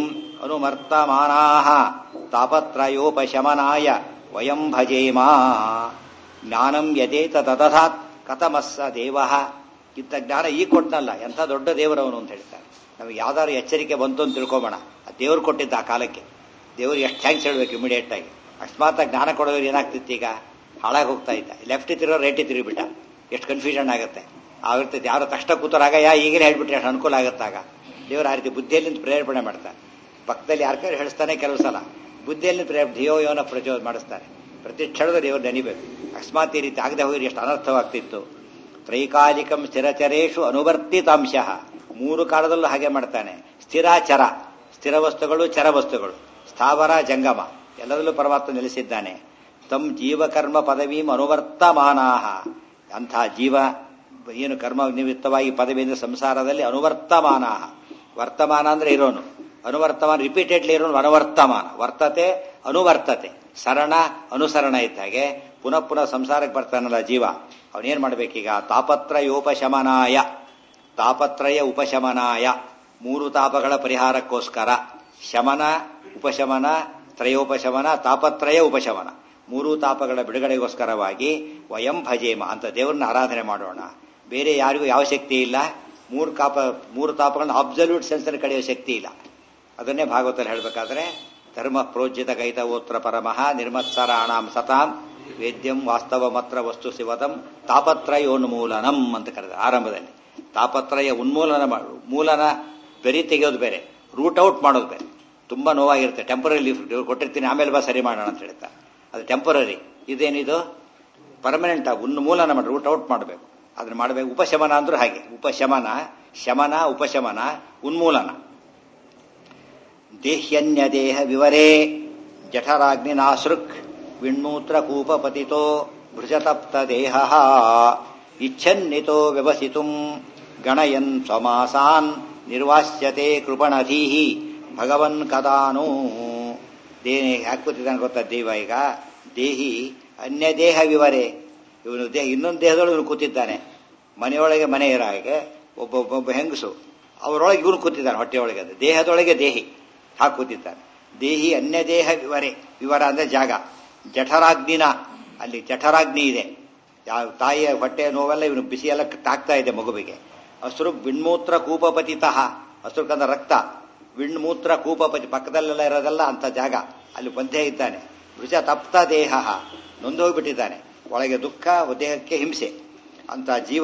[SPEAKER 1] ಅನುಮರ್ತಮಾನಾ ತಾಪತ್ರಯೋಪಶಮನಾಯ ವಯಂ ಭಜೇಮ ಜ್ಞಾನಂ ಯದೇತ ತದಧಾತ್ ಕಥಮಸ್ಸ ದೇವ ಇಂಥ ಜ್ಞಾನ ಈಗ ಕೊಟ್ಟನಲ್ಲ ಎಂಥ ದೊಡ್ಡ ದೇವರವನು ಅಂತ ಹೇಳ್ತಾರೆ ನಮಗೆ ಯಾವ್ದಾದ್ರು ಎಚ್ಚರಿಕೆ ಬಂತು ಅಂತ ತಿಳ್ಕೊಬೋಣ ಆ ದೇವ್ರು ಕೊಟ್ಟಿದ್ದ ಆ ಕಾಲಕ್ಕೆ ದೇವ್ರಿಗೆ ಎಷ್ಟು ಥ್ಯಾಂಕ್ಸ್ ಹೇಳ್ಬೇಕು ಇಮಿಡಿಯೇಟ್ ಆಗಿ ಅಕಸ್ಮಾತ್ ಜ್ಞಾನ ಕೊಡೋರು ಏನಾಗ್ತಿತ್ತು ಈಗ ಹಾಳಾಗಿ ಹೋಗ್ತಾ ಇದ್ದ ಲೆಫ್ಟ್ ತಿರೋ ರೈಟ್ ತಿರುಗಿಬಿಟ್ಟ ಎಷ್ಟು ಕನ್ಫ್ಯೂಷನ್ ಆಗುತ್ತೆ ಆಗಿರ್ತೈತೆ ಯಾರು ತಕ್ಷಣ ಕೂತರಾಗ ಯಾ ಈಗಲೇ ಹೇಳ್ಬಿಟ್ರೆ ಅಷ್ಟು ಅನುಕೂಲ ಆಗುತ್ತಾಗ ದೇವರು ಆ ರೀತಿ ಬುದ್ಧಿಯಲ್ಲಿ ಪ್ರೇರೇಪಣೆ ಮಾಡ್ತಾರೆ ಪಕ್ಕದಲ್ಲಿ ಯಾರ ಕೈ ಹೇಳಿಸ್ತಾನೆ ಕೆಲವು ಸಲ ಬುದ್ಧಿಯಲ್ಲಿ ಪ್ರೇರ ಧಿಯೋ ಯೋನ ಪ್ರಚೋದ ಮಾಡಿಸ್ತಾರೆ ಪ್ರತಿ ಕ್ಷಣದ ದೇವರು ನೆನಿಬೇಕು ಅಕಸ್ಮಾತ್ ಈ ರೀತಿ ಆಗದೆ ಹೋಗಿ ಎಷ್ಟು ಅನರ್ಥವಾಗ್ತಿತ್ತು ತ್ರೈಕಾಲಿಕಂ ಸ್ಥಿರಚರೇಶು ಅನುವರ್ತಿತಾಂಶ ಮೂರು ಕಾಲದಲ್ಲೂ ಹಾಗೆ ಮಾಡ್ತಾನೆ ಸ್ಥಿರಾಚರ ಸ್ಥಿರ ವಸ್ತುಗಳು ಚರ ವಸ್ತುಗಳು ಸ್ಥಾವರ ಜಂಗಮ ಎಲ್ಲದರಲ್ಲೂ ಪರಮಾತ್ಮ ನೆಲೆಸಿದ್ದಾನೆ ತಮ್ ಜೀವಕರ್ಮ ಪದವೀಂ ಅನುವರ್ತಮಾನಾಹ ಅಂಥ ಜೀವ ಏನು ಕರ್ಮ ನಿಮಿತ್ತವಾಗಿ ಪದವಿಯಿಂದ ಸಂಸಾರದಲ್ಲಿ ಅನುವರ್ತಮಾನ ವರ್ತಮಾನ ಅಂದ್ರೆ ಇರೋನು ಅನುವರ್ತಮಾನ ರಿಪೀಟೆಡ್ಲಿ ಇರೋನು ಅನುವರ್ತಮಾನ ವರ್ತತೆ ಅನುವರ್ತತೆ ಸರಣ ಅನುಸರಣ ಇದ್ದ ಹಾಗೆ ಪುನಃ ಪುನಃ ಸಂಸಾರಕ್ಕೆ ಬರ್ತಾನಲ್ಲ ಜೀವ ಅವನೇನ್ ಮಾಡ್ಬೇಕೀಗ ತಾಪತ್ರಯೋಪಶಮನಾಯ ತಾಪತ್ರಯ ಉಪಶಮನಾಯ ಮೂರು ತಾಪಗಳ ಪರಿಹಾರಕ್ಕೋಸ್ಕರ ಶಮನ ಉಪಶಮನ ತ್ರಯೋಪಶಮನ ತಾಪತ್ರಯ ಉಪಶಮನ ಮೂರು ತಾಪಗಳ ಬಿಡುಗಡೆಗೋಸ್ಕರವಾಗಿ ವಯಂ ಭಜೇಮ ಅಂತ ದೇವರನ್ನ ಆರಾಧನೆ ಮಾಡೋಣ ಬೇರೆ ಯಾರಿಗೂ ಯಾವ ಶಕ್ತಿ ಇಲ್ಲ ಮೂರು ಕಾಪ ಮೂರು ತಾಪಗಳನ್ನ ಅಬ್ಸಲ್ಯೂಟ್ ಸೆನ್ಸರ್ ಕಡೆಯೋ ಶಕ್ತಿ ಇಲ್ಲ ಅದನ್ನೇ ಭಾಗವತಲ್ಲಿ ಹೇಳಬೇಕಾದ್ರೆ ಧರ್ಮ ಪ್ರೋಜ್ಯತ ಗೈತವೋತ್ರ ಪರಮಃ ನಿರ್ಮತ್ಸರಾಣಾಂ ಸತಾಂ ವೇದ್ಯಂ ವಾಸ್ತವ ಮಾತ್ರ ವಸ್ತು ಶಿವದಂ ತಾಪತ್ರಯೋನ್ಮೂಲನಂ ಅಂತ ಕರೆದ ಆರಂಭದಲ್ಲಿ ತಾಪತ್ರಯ ಉನ್ಮೂಲನ ಮೂಲನ ಬೆರಿ ತೆಗೆಯೋದು ಬೇರೆ ರೂಟ್ ಔಟ್ ಮಾಡೋದು ಬೇರೆ ತುಂಬಾ ನೋವಾಗಿರುತ್ತೆ ಟೆಂಪರರಿ ಕೊಟ್ಟಿರ್ತೀನಿ ಆಮೇಲೆ ಬಾ ಸರಿ ಮಾಡೋಣ ಅಂತ ಹೇಳ್ತಾ ಅದು ಟೆಂಪರರಿ ಇದೇನಿದು ಪರ್ಮನೆಂಟ್ ಆಗಿ ಉನ್ಮೂಲನ ಮಾಡಿ ರೂಟ್ ಔಟ್ ಮಾಡಬೇಕು ಅದನ್ನ ಮಾಡಬೇಕು ಉಪಶಮನ ಅಂದ್ರೂ ಹಾಗೆ ಉಪಶಮನ ಶಮನ ಉಪಶಮನ ಉನ್ಮೂಲನ ದೇಹ್ಯನ್ಯ ದೇಹ ವಿವರೇ ಜಠರಾಗ್ನಿನಾಸೃಕ್ ವಿಣ್ಮೂತ್ರ ಕೂಪಪತಿತೋ ಭೃಜತಪ್ತ ದೇಹ ಇಚ್ಛನ್ನಿತೋ ವ್ಯವಸಿತುಂ ಗಣಯನ್ ಸ್ವಮಾಸಾನ್ ನಿರ್ವಾಸ್ಯತೆ ಕೃಪಣಧೀಹಿ ಭಗವನ್ ಕದಾನು ದೇಹ ಹಾಕುತ್ತಿದ್ದಾನೆ ಗೊತ್ತಾ ದೇವ ಈಗ ದೇಹಿ ಅನ್ಯ ದೇಹ ವಿವರೇ ಇವನು ದೇಹ ಇನ್ನೊಂದು ದೇಹದೊಳಗೆ ಇವನು ಕೂತಿದ್ದಾನೆ ಮನೆಯೊಳಗೆ ಮನೆ ಇರೋ ಹಾಗೆ ಒಬ್ಬ ಒಬ್ಬ ಹೆಂಗಸು ಅವರೊಳಗೆ ಇವನು ಕೂತಿದ್ದಾನೆ ಹೊಟ್ಟೆಯೊಳಗೆ ಅದು ದೇಹದೊಳಗೆ ದೇಹಿ ಹಾಕಿ ಕೂತಿದ್ದಾನೆ ದೇಹಿ ಅನ್ಯ ದೇಹ ವಿವರೇ ವಿವರ ಅಂದ್ರೆ ಜಾಗ ಜಠರಾಗ್ನಿನ ಅಲ್ಲಿ ಜಠರಾಗ್ನಿ ಇದೆ ಯಾವ ತಾಯಿಯ ಹೊಟ್ಟೆಯ ನೋವೆಲ್ಲ ಇವನು ಬಿಸಿ ಎಲ್ಲ ತಾಕ್ತಾ ಇದೆ ಮಗುವಿಗೆ ಹಸಿರು ಬಿಣ್ಮೂತ್ರ ಕೂಪಪತಿತಃ ಹಸಿರು ಕಂದ ರಕ್ತ ವಿಣ್ಮೂತ್ರ ಕೂಪಪತಿ ಪಕ್ಕದಲ್ಲೆಲ್ಲ ಇರೋದೆಲ್ಲ ಅಂತ ಜಾಗ ಅಲ್ಲಿ ಬಂದೇ ಇದ್ದಾನೆ ವೃಷ ತಪ್ತ ದೇಹ ನೊಂದೋಗ್ಬಿಟ್ಟಿದ್ದಾನೆ ಒಳಗೆ ದುಃಖ ದೇಹಕ್ಕೆ ಹಿಂಸೆ ಅಂತ ಜೀವ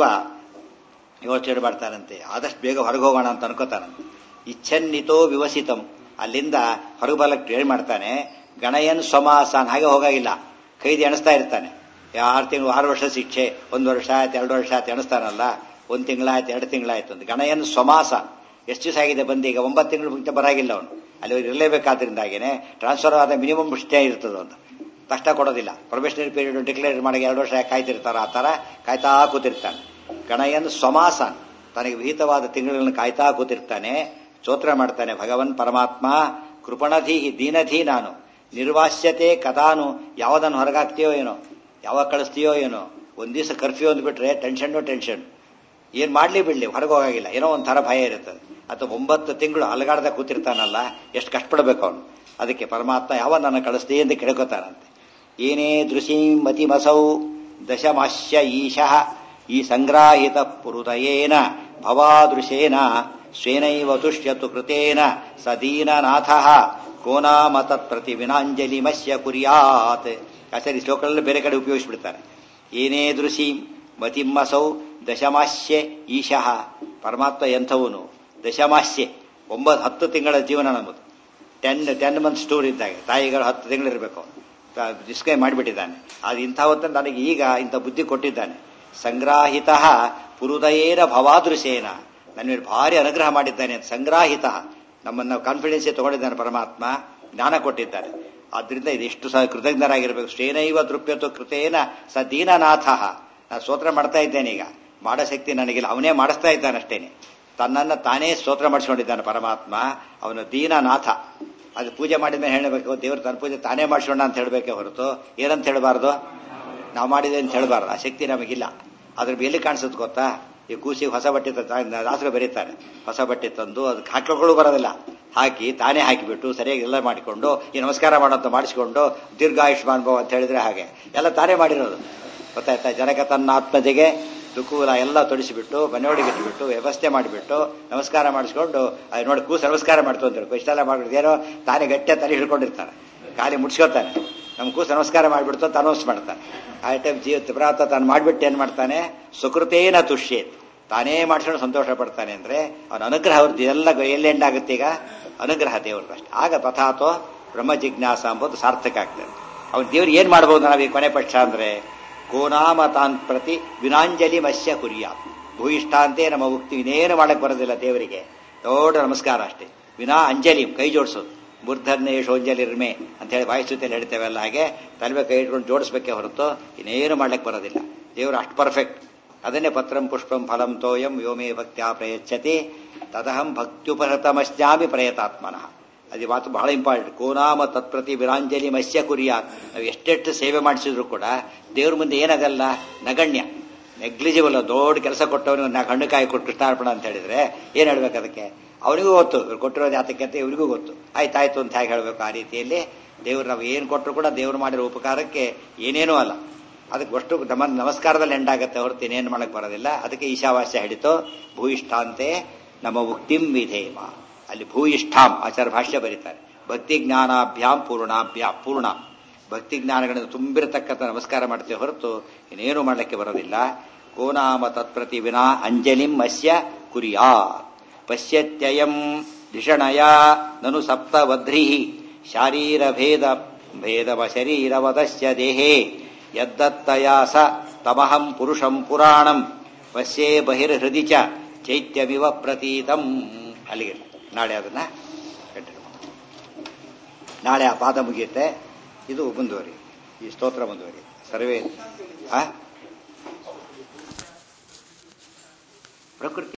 [SPEAKER 1] ಯೋಚನೆ ಮಾಡ್ತಾನಂತೆ ಆದಷ್ಟು ಬೇಗ ಹೊರಗೆ ಹೋಗೋಣ ಅಂತ ಅನ್ಕೋತಾನಂತೆ ಇಚ್ಛನ್ನಿತೋ ವಿವಸಿತಂ ಅಲ್ಲಿಂದ ಹೊರಗೆ ಬಲಕ್ಕೆ ಟ್ರೈ ಮಾಡ್ತಾನೆ ಗಣಯನ್ ಸ್ವಮಾಸಾನ್ ಹಾಗೆ ಹೋಗಾಗಿಲ್ಲ ಕೈದಿ ಎಣಿಸ್ತಾ ಇರ್ತಾನೆ ಆರು ತಿಂಗಳು ಆರು ವರ್ಷ ಶಿಕ್ಷೆ ಒಂದು ವರ್ಷ ಆಯ್ತು ಎರಡು ವರ್ಷ ಆಯ್ತು ಎಣಿಸ್ತಾನಲ್ಲ ಒಂದು ತಿಂಗಳಾಯ್ತು ಎರಡು ತಿಂಗಳಾಯ್ತು ಅಂತ ಗಣಯನ್ ಸ್ವಮಾಸ ಎಷ್ಟು ದಿವಸ ಆಗಿದೆ ಬಂದು ಈಗ ಒಂಬತ್ತು ತಿಂಗಳು ಮುಂಚೆ ಬರಾಗಿಲ್ಲ ಅವನು ಅಲ್ಲಿ ಇರಲೇಬೇಕಾದ್ರಿಂದಾಗೇನೆ ಟ್ರಾನ್ಸ್ಫರ್ ಆದ ಮಿನಿಮಮ್ ಸ್ಟೇ ಇರ್ತದೆ ಅಂತ ಕಷ್ಟ ಕೊಡೋದಿಲ್ಲ ಪ್ರೊಬೆಷನರಿ ಪೀರಿಯಡ್ ಡಿಕ್ಲೇರ್ ಮಾಡಿ ಎರಡು ವರ್ಷ ಕಾಯ್ತಿರ್ತಾರ ಆ ತರ ಕಾಯ್ತಾ ಕೂತಿರ್ತಾನೆ ಗಣಯನ್ ಸ್ವಮಾಸನ್ ತನಗೆ ವಿಹಿತವಾದ ತಿಂಗಳನ್ನು ಕಾಯ್ತಾ ಕೂತಿರ್ತಾನೆ ಸ್ತೋತ್ರ ಮಾಡ್ತಾನೆ ಭಗವನ್ ಪರಮಾತ್ಮ ಕೃಪಣಧೀಹಿ ದೀನಧೀ ನಾನು ನಿರ್ವಾಸ್ಯತೆ ಕದಾನು ಯಾವದನ್ನು ಹೊರಗಾಗ್ತೀಯೋ ಏನೋ ಯಾವಾಗ ಕಳಿಸ್ತೀಯೋ ಏನೋ ಒಂದ್ ದಿವಸ ಕರ್ಫ್ಯೂ ಅಂದ್ಬಿಟ್ರೆ ಟೆನ್ಷನ್ ಟೆನ್ಷನ್ ಏನ್ ಮಾಡ್ಲಿ ಬಿಡ್ಲಿ ಹೊರಗೆ ಹೋಗಾಗಿಲ್ಲ ಏನೋ ಒಂಥರ ಭಯ ಇರುತ್ತದೆ ಅಥವಾ ಒಂಬತ್ತು ತಿಂಗಳು ಅಲಗಾಡದ ಕೂತಿರ್ತಾನಲ್ಲ ಎಷ್ಟು ಕಷ್ಟಪಡ್ಬೇಕು ಅವನು ಅದಕ್ಕೆ ಪರಮಾತ್ಮ ಯಾವ ನನ್ನ ಕಳಿಸ್ತೀ ಅಂತ ಕೇಳ್ಕೊತಾನಂತೆ ಏನೇ ದೃಶೀಂ ಮತಿಮಸೌ ದಶಮಾಶ್ಯ ಈಶಃ ಈ ಸಂಗ್ರಾಹಿತ ಪುರುದಯೇನ ಭವಾದೃಶೇನ ಸ್ವೇನೈವ ತುಷ್ಯತು ಕೃತೇನ ಸದೀನನಾಥ ಕೋನಾಮತತ್ ಪ್ರತಿ ವಿನಾಂಜಲಿ ಮಸ್ಯ ಕುರ್ಯಾತ್ ಆಚಾರ್ಯ ಶ್ಲೋಕಗಳಲ್ಲಿ ಬೇರೆ ಕಡೆ ಉಪಯೋಗಿಸ್ಬಿಡ್ತಾರೆ ಏನೇ ದೃಶೀಂ ಮತಿಮ್ಮಸೌ ದಶಮಾಸ್ಯೆ ಈಶಃ ಪರಮಾತ್ಮ ಎಂಥವನು ದಶಮಾಸ್ಯೆ ಒಂಬತ್ತು ಹತ್ತು ತಿಂಗಳ ಜೀವನ ನಮ್ಮದು ಟೆನ್ ಟೆನ್ ಮಂತ್ಸ್ ಟೂರ್ ಇದ್ದಾಗ ತಾಯಿಗಳು ಹತ್ತು ತಿಂಗಳಿರ್ಬೇಕು ಡಿಸ್ಕೈ ಮಾಡಿಬಿಟ್ಟಿದ್ದಾನೆ ಅದು ಇಂಥ ಹೊತ್ತ ನನಗೆ ಈಗ ಇಂಥ ಬುದ್ಧಿ ಕೊಟ್ಟಿದ್ದಾನೆ ಸಂಗ್ರಾಹಿತ ಪುರುದಯೇನ ಭವಾದೃಶೇನ ನನ್ನ ಮೇಲೆ ಭಾರಿ ಅನುಗ್ರಹ ಮಾಡಿದ್ದಾನೆ ಸಂಗ್ರಾಹಿತ ನಮ್ಮನ್ನು ಕಾನ್ಫಿಡೆನ್ಸ್ ತಗೊಂಡಿದ್ದಾನೆ ಪರಮಾತ್ಮ ಜ್ಞಾನ ಕೊಟ್ಟಿದ್ದಾನೆ ಆದ್ರಿಂದ ಇದೆಷ್ಟು ಸಹ ಕೃತಜ್ಞರಾಗಿರ್ಬೇಕು ಶ್ರೇನೈವ ತೃಪ್ಯತು ಕೃತೇನ ಸ ದೀನನಾಥ ನಾನು ಸ್ತೋತ್ರ ಮಾಡ್ತಾ ಇದ್ದೇನೆ ಈಗ ಮಾಡೋ ಶಕ್ತಿ ನನಗಿಲ್ಲ ಅವನೇ ಮಾಡಿಸ್ತಾ ಇದ್ದಾನೆ ಅಷ್ಟೇನೆ ತನ್ನನ್ನು ತಾನೇ ಸ್ತೋತ್ರ ಮಾಡಿಸ್ಕೊಂಡಿದ್ದಾನೆ ಪರಮಾತ್ಮ ಅವನು ದೀನನಾಥ ಅದು ಪೂಜೆ ಮಾಡಿದ ಮೇಲೆ ಹೇಳಬೇಕು ದೇವರು ತನ್ನ ಪೂಜೆ ತಾನೇ ಮಾಡಿಸೋಣ ಅಂತ ಹೇಳಬೇಕೆ ಹೊರತು ಏನಂತ ಹೇಳಬಾರ್ದು ನಾವು ಮಾಡಿದೆ ಅಂತ ಹೇಳಬಾರ್ದು ಆ ಶಕ್ತಿ ನಮಗಿಲ್ಲ ಅದ್ರ ಎಲ್ಲಿ ಕಾಣಿಸುತ್ತೆ ಗೊತ್ತಾ ಈ ಕೂಸಿಗೆ ಹೊಸ ಬಟ್ಟೆ ದಾಸರು ಬರೀತಾರೆ ಹೊಸ ಬಟ್ಟೆ ತಂದು ಅದಕ್ಕೆ ಹಾಕೊಳ್ಳೋಗಳು ಬರೋದಿಲ್ಲ ಹಾಕಿ ತಾನೇ ಹಾಕಿಬಿಟ್ಟು ಸರಿಯಾಗಿ ಎಲ್ಲ ಮಾಡಿಕೊಂಡು ಈ ನಮಸ್ಕಾರ ಮಾಡೋಂತ ಮಾಡಿಸಿಕೊಂಡು ದೀರ್ಘಾಯುಷ್ಮಾನ್ ಭವ ಅಂತ ಹೇಳಿದ್ರೆ ಹಾಗೆ ಎಲ್ಲ ತಾನೇ ಮಾಡಿರೋದು ಗೊತ್ತಾಯ್ತಾ ಜನಕ ತನ್ನ ಆತ್ಮಜೆಗೆ ದುಕೂಲ ಎಲ್ಲ ತೊಡಿಸಿಬಿಟ್ಟು ಮನೆಯೊಳಗೆ ಇಟ್ಬಿಟ್ಟು ವ್ಯವಸ್ಥೆ ಮಾಡಿಬಿಟ್ಟು ನಮಸ್ಕಾರ ಮಾಡಿಸ್ಕೊಂಡು ಅದು ನೋಡಿ ಕೂಸು ನಮಸ್ಕಾರ ಮಾಡ್ತು ಅಂತ ಇಷ್ಟೆಲ್ಲ ಮಾಡ್ಬಿಟ್ಟು ಏನೋ ತಾನೇ ಗಟ್ಟಿಯ ತಲೆ ಹಿಡ್ಕೊಂಡಿರ್ತಾನೆ ಖಾಲಿ ಮುಡ್ಸ್ಕೊತಾನೆ ನಮ್ಮ ಕೂಸು ನಮಸ್ಕಾರ ಮಾಡಿಬಿಡ್ತು ಅಂತ ಅನೌನ್ಸ್ ಮಾಡ್ತಾನೆ ಆ ಟೈಮ್ ಜೀವ ತ್ರಿಪ್ರಾತ ತಾನು ಮಾಡಿಬಿಟ್ಟು ಏನು ಮಾಡ್ತಾನೆ ಸುಕೃತೇನ ತುಷ್ಯೇತ್ ತಾನೇ ಮಾಡಿಸ್ಕೊಂಡು ಸಂತೋಷ ಪಡ್ತಾನೆ ಅಂದ್ರೆ ಅವನ ಅನುಗ್ರಹ ಅವ್ರದ್ದು ಎಲ್ಲ ಎಲ್ಲಿ ಎಂಡ್ ಆಗುತ್ತೆ ಈಗ ಅನುಗ್ರಹ ದೇವ್ರದ್ದು ಅಷ್ಟೇ ಆಗ ತಥಾತೋ ಬ್ರಹ್ಮ ಜಿಜ್ಞಾಸ ಅಂಬೋದು ಸಾರ್ಥಕ ಆಗ್ತದೆ ಅವ್ನು ದೇವ್ರು ಏನ್ ಮಾಡ್ಬೋದು ನಾವು ಈ ಕೊನೆ ಪಕ್ಷ ಅಂದ್ರೆ ಗೋನಾಮ ತಾನ್ ಪ್ರತಿ ವಿನಾಂಜಲಿ ಮತ್ಸ್ಯ ಕುರಿಯ ಭೂಯಿಷ್ಠ ಅಂತೆ ನಮ್ಮ ಮುಕ್ತಿ ಇನ್ನೇನು ಮಾಡಕ್ ಬರೋದಿಲ್ಲ ದೇವರಿಗೆ ದೊಡ್ಡ ನಮಸ್ಕಾರ ಅಷ್ಟೇ ವಿನಾ ಅಂಜಲಿ ಕೈ ಜೋಡಿಸೋದು ಬುರ್ಧನ್ನೇ ಶೋಂಜಲಿರ್ಮೆ ಅಂತ ಹೇಳಿ ವಾಯುಸ್ತುತಿಯಲ್ಲಿ ಹೇಳ್ತೇವಲ್ಲ ಹಾಗೆ ತಲೆ ಕೈ ಇಟ್ಕೊಂಡು ಜೋಡಿಸ್ಬೇಕೆ ಹೊರತು ಇನ್ನೇನು ಮಾಡ್ಲಿಕ್ಕೆ ಬರೋದಿಲ್ಲ ದೇವರು ಅಷ್ಟು ಪರ್ಫೆಕ್ಟ್ ಅದನ್ನೇ ಪತ್ರಂ ಪುಷ್ಪಂ ಫಲಂ ತೋಯಂ ವ್ಯೋಮೇ ಭಕ್ತ್ಯಾ ಪ್ರಯಚ್ಛತಿ ತದಹಂ ಭಕ್ತ್ಯುಪಹೃತಮಶ್ಯಾಮಿ ಪ್ರಯತಾತ್ಮನಃ ಅದು ಮಾತು ಬಹಳ ಇಂಪಾರ್ಟೆಂಟ್ ಕೋನಾಮ ತತ್ಪ್ರತಿ ವಿರಾಂಜಲಿ ಮತ್ಸ್ಯ ಕುರಿಯಾತ್ ನಾವು ಎಷ್ಟೆಷ್ಟು ಸೇವೆ ಮಾಡಿಸಿದ್ರು ಕೂಡ ದೇವ್ರ ಮುಂದೆ ಏನಾಗಲ್ಲ ನಗಣ್ಯ ನೆಗ್ಲಿಜಿಬಲ್ ದೊಡ್ಡ ಕೆಲಸ ಕೊಟ್ಟವನಿಗೆ ನಾ ಹಣ್ಣು ಕಾಯಿ ಕೊಟ್ಟು ಕೃಷ್ಣಾರ್ಪಣ ಅಂತ ಹೇಳಿದ್ರೆ ಏನ್ ಹೇಳ್ಬೇಕು ಅದಕ್ಕೆ ಅವನಿಗೂ ಗೊತ್ತು ಇವ್ರು ಕೊಟ್ಟಿರೋದು ಯಾತಕ್ಕೆ ಅಂತ ಇವರಿಗೂ ಗೊತ್ತು ಆಯ್ತಾಯ್ತು ಅಂತ ಹೇಗೆ ಹೇಳ್ಬೇಕು ಆ ರೀತಿಯಲ್ಲಿ ದೇವ್ರು ನಾವು ಏನು ಕೊಟ್ಟರು ಕೂಡ ದೇವ್ರು ಮಾಡಿರೋ ಉಪಕಾರಕ್ಕೆ ಏನೇನೂ ಅಲ್ಲ ಅದಕ್ಕೆ ಅಷ್ಟು ನಮ್ಮ ನಮಸ್ಕಾರದಲ್ಲಿ ಎಂಡಾಗತ್ತೆ ಹೊರತು ಇನ್ನೇನು ಮಾಡಕ್ ಬರೋದಿಲ್ಲ ಅದಕ್ಕೆ ಈಶಾವಾಸ್ಯ ಹಿಡಿತು ಭೂಯಿಷ್ಠಾಂತೆ ನಮ್ಮ ಮುಕ್ತಿಂ ವಿಧೇಮ ಅಲ್ಲಿ ಭೂಯಿಷ್ಠಾಂ ಆಚಾರ ಭಾಷ್ಯ ಬರೀತಾರೆ ಭಕ್ತಿ ಜ್ಞಾನಾಭ್ಯಾಂ ಪೂರ್ಣಾಭ್ಯಾಂ ಪೂರ್ಣ ಭಕ್ತಿ ಜ್ಞಾನಗಳಿಂದ ತುಂಬಿರತಕ್ಕಂಥ ನಮಸ್ಕಾರ ಮಾಡ್ತೇವೆ ಹೊರತು ಇನ್ನೇನು ಮಾಡಲಿಕ್ಕೆ ಬರೋದಿಲ್ಲ ಗೋನಾಮ ತತ್ಪ್ರತಿ ವಿನಾ ಅಂಜಲಿಂ ಅಸ್ಯ ಕುರಿಯಾ ಪಶ್ಯತ್ಯಯಂ ಧಿಷಣಯ ನನು ಸಪ್ತವಧ್ರಿ ಶಾರೀರ ಭೇದ ಭೇದವ ಶರೀರವದಸ್ಯ ದೇಹೇ ಯದ್ದತ್ತಯಾ ಸ ತಮಹಂ ಪುರುಷಂ ಪುರಾಣಂ ಪಶ್ಯೇ ಬಹಿರ್ಹೃದಿ ಚ ಚೈತ್ಯಮಿವ ಪ್ರತೀತಂ ಅಲ್ಲಿಗೆ ನಾಳೆ ಅದನ್ನ ಕಂಟಿನ್ಯೂ ನಾಳೆ ಆ ಪಾದ ಮುಗಿಯುತ್ತೆ ಇದು ಮುಂದುವರಿ ಈ ಸ್ತೋತ್ರ ಮುಂದುವರಿ ಸರ್ವೇ ಪ್ರಕೃತಿ